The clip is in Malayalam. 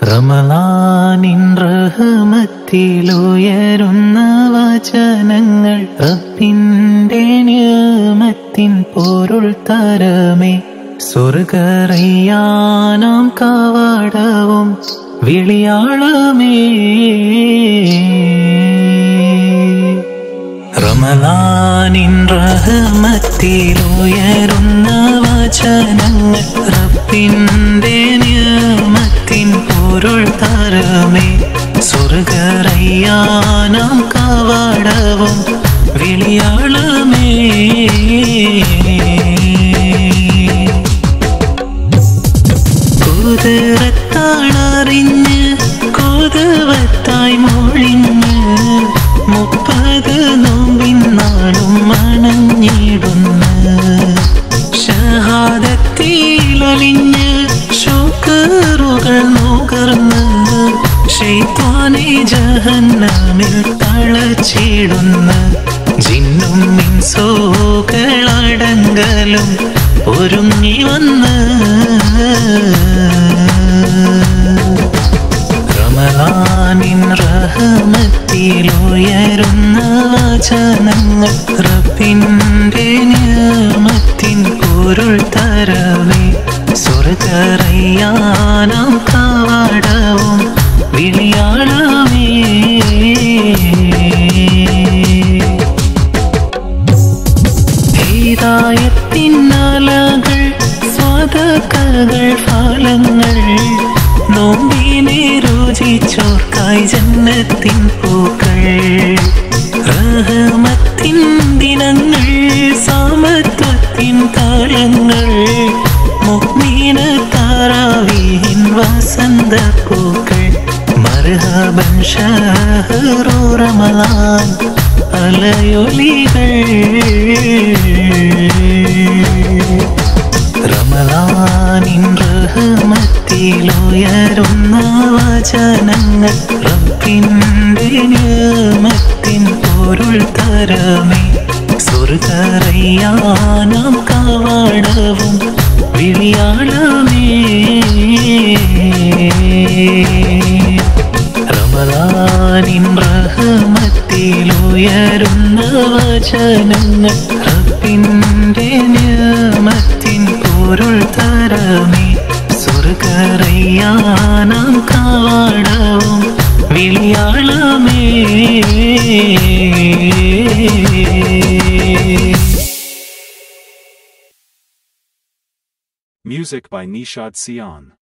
റമലാനിൻ റഹമത്തിലുയരുന്ന വചനങ്ങൾ റബ്ബിന്റെ നിയമത്തിൻ പൊരുൾ തരമേ സ്വർഗറിയാനാം കവാടവും വിളിയാളമേ റമലാനിൻ റഹമത്തിലുയരുന്ന വചനങ്ങൾ റബ്ബിന്റെ നിയമത്തിൻ പൊരുൾ തരമേ സ്വർഗറയ്യാനാം കവാടവും വിളിയാളമേ കുതിരത്താണറിഞ്ഞ് കൊതുവത്തായി മൊഴിഞ്ഞ് മുപ്പത് നോമ്പിൻ നാളും മണഞ്ഞിടുന്ന ഷഹാദത്തിലൊലിഞ്ഞ് ഷുക്കറുകൾ നുകർന്ന് ഷെയ്ത്താനെ ജഹന്നമിൽ തളച്ചിടുന്ന ജിന്നും മിൻസോകളടങ്കലും ഒരുങ്ങി വന്ന് റമലാനിൻ റഹമത്തിലുയരുന്ന വചനങ്ങൾ റബ്ബിന്റെ നിയമത്തിൻ പൊരുൾ തരവേ സ്വർഗറയ്യാനാം കവാടവും വിളിയാളമേ ഹീതായത്തിന്നലകൾ സ്വതക്കകൾ ഫലങ്ങൾ നോമ്പിനെ രുചിച്ചോർക്കായി ജന്നത്തിൻ പൂക്കൾ റഹമത്തിൻ ദിനങ്ങൾ സാമത്വത്തിൻ കാലങ്ങൾ മുഗ്മീന താറാവീൻ വസന്ത പൂക്കൾ മർഹബൻ ഷഹറു റമലാൻ അലയൊലികൾ റമലാനിൻ റഹമത്തിലുയരുന്ന വചനങ്ങൾ റബ്ബിന്റെ നിയമത്തിൻ പൊരുൾ തരമേ സ്വർഗറയ്യാനാം കവാടവും വിളിയാളമേ റമലാനിൻ റഹമത്തിലുയരുന്ന വചനങ്ങൾ റബ്ബിന്റെ നിയമത്തിൻ പൊരുൾ തരമേ സ്വർഗറയ്യാനാം കവാടവും വിളിയാളമേ Music by Nishad Sion.